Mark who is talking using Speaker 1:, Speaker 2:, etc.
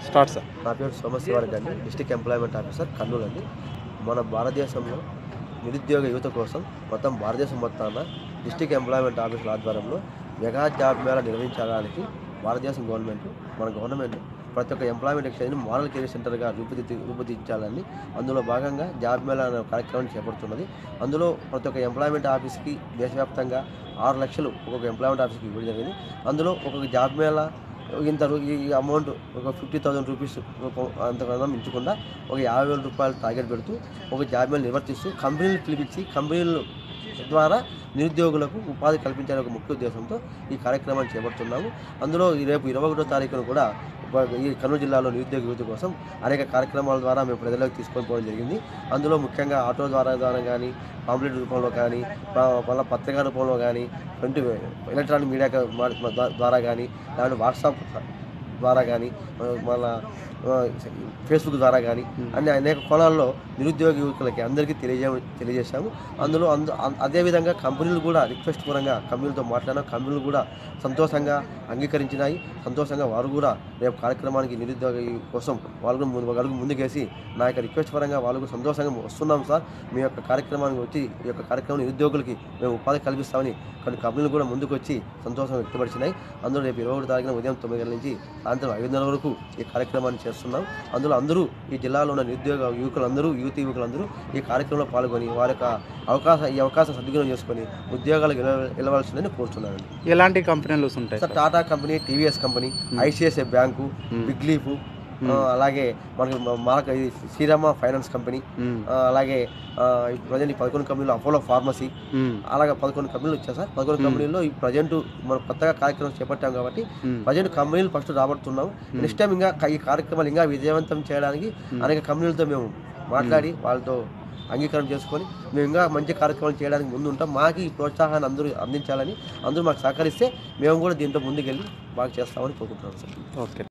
Speaker 1: Start sir
Speaker 2: నా పేరు సోమశివారెడ్డి అండి డిస్టిక్ ఎంప్లాయ్మెంట్ ఆఫీసర్ కర్నూలు అండి మన భారతదేశంలో నిరుద్యోగ యువత కోసం మొత్తం భారతదేశం మొత్తాన డిస్టిక్ ఎంప్లాయ్మెంట్ ఆఫీసుల ఆధ్వర్యంలో మెగా జాబ్ మేళా నిర్వహించడానికి భారతదేశం గవర్నమెంట్ మన గవర్నమెంట్ ప్రతి ఒక్క ఎంప్లాయ్మెంట్ ఎక్స్చేంజ్ మోడల్ కెరీర్ సెంటర్గా రూపుదిద్ది రూపుదిద్దాలని అందులో భాగంగా జాబ్ మేళా అనే కార్యక్రమం చేపడుతున్నది అందులో ప్రతి ఒక్క ఎంప్లాయ్మెంట్ ఆఫీస్కి దేశవ్యాప్తంగా ఆరు లక్షలు ఒక్కొక్క ఎంప్లాయ్మెంట్ ఆఫీస్కి ఇవ్వడం జరిగింది అందులో ఒక్కొక్క జాబ్ మేళా ఇంత రూ- ఈ అమౌంట్ ఒక ఫిఫ్టీ థౌసండ్ రూపీస్ రూపం అంతకన్నా మించకుండా ఒక యాభై వేల రూపాయలు టార్గెట్ పెడుతూ ఒక జాబ్ మేళ నిర్వర్తిస్తూ కంపెనీలు పిలిపించి కంపెనీలు ద్వారా నిరుద్యోగులకు ఉపాధి కల్పించాలనే ఒక ముఖ్య ఉద్దేశంతో ఈ కార్యక్రమాన్ని చేపడుతున్నాము అందులో ఈ రేపు ఇరవై ఒకటో తారీఖున కూడా ఒక ఈ కర్నూలు జిల్లాలో నిరుద్యోగ యువత కోసం అనేక కార్యక్రమాల ద్వారా మేము ప్రజలకు తీసుకొని పోవడం జరిగింది అందులో ముఖ్యంగా ఆటో ద్వారా ద్వారా కానీ పాంప్లెట్ రూపంలో కానీ ప- మళ్ళీ పత్రికా రూపంలో కానీ ప్రింట్ ఎలక్ట్రానిక్ మీడియా కా- మా- మా ద్వా- ద్వారా కానీ లేదంటే వాట్సాప్ ద్వారా కానీ మళ్ళా ఆ, ఫేస్బుక్ ద్వారా కానీ అన్ని అనేక కోణాల్లో నిరుద్యోగ యువకులకి అందరికీ తెలియజే తెలియజేశాము అందులో అందు అ- అదేవిధంగా కంపెనీలు కూడా రిక్వెస్ట్ పూర్వంగా కంపెనీలతో మాట్లాడిన కంపెనీలు కూడా సంతోషంగా అంగీకరించినాయి సంతోషంగా వారు కూడా రేపు కార్యక్రమానికి నిరుద్యోగ యు- కోసం వాళ్ళు కూడా ముందు- ఒక అడుగు ముందుకేసి నా యొక్క రిక్వెస్ట్ పరంగా వాళ్ళు కూడా సంతోషంగా వస్తున్నాం సార్ మీ యొక్క కార్యక్రమానికి వచ్చి ఈ యొక్క కార్యక్రమం నిరుద్యోగులకి మేము ఉపాధి కల్పిస్తామని కొన్ని కంపెనీలు కూడా ముందుకు వచ్చి సంతోషం వ్యక్తపరిచినాయి అందులో రేపు ఇరవై ఒకటి తారీఖున ఉదయం తొమ్మిది గంటల నుంచి సాయంత్రం ఐదున్నర వరకు ఈ కార్యక్రమాన్ని చేస్తున్నాం అందులో అందరూ ఈ జిల్లాలో ఉన్న నిరుద్యోగ యువకులందరూ యువతి యువకులందరూ ఈ కార్యక్రమంలో పాల్గొని వారి యొక్క అవకాశం ఈ అవకాశం సద్వినియోగం చేసుకొని ఉద్యోగాలకు వెళ్ళ- వెళ్ళవలసిందని కోరుతున్నానండి
Speaker 1: ఎలాంటి కంపెనీలు ఉంటాయి
Speaker 2: sir Tata company TVS company ICICI bank big leaf ఆ, అలాగే మనకి మ- మనకు ఇది శ్రీరామ ఫైనాన్స్ కంపెనీ
Speaker 1: మ్మ్.
Speaker 2: ఆ, అలాగే ప్రజెంట్ ఈ పదకొండు కంపెనీలు అపోలో ఫార్మసీ
Speaker 1: మ్మ్.
Speaker 2: అలాగే పదకొండు కంపెనీలు వచ్చాయి సార్ పదకొండు కంపెనీల్లో ఈ ప్రజెంట్ మనం కొత్తగా కార్యక్రమం చేపట్టాం కాబట్టి
Speaker 1: మ్మ్.
Speaker 2: ప్రజెంట్ కంపెనీలు ఫస్ట్ రాబడుతున్నాం నెక్స్ట్ టైం ఇంకా క- ఈ కార్యక్రమాలు ఇంకా విజయవంతం చేయడానికి అనేక కంపెనీలతో మేము మాట్లాడి వాళ్ళతో అంగీకారం చేసుకొని మేము ఇంకా మంచి కార్యక్రమాలు చేయడానికి ముందు ఉంటాం మాకు ఈ ప్రోత్సాహాన్ని అందరూ అందించాలని అందరూ మాకు సహకరిస్తే మేము కూడా దీంట్లో ముందుకెళ్ళి బాగా చేస్తామని కోరుకుంటున్నాం సార్
Speaker 1: ఓకే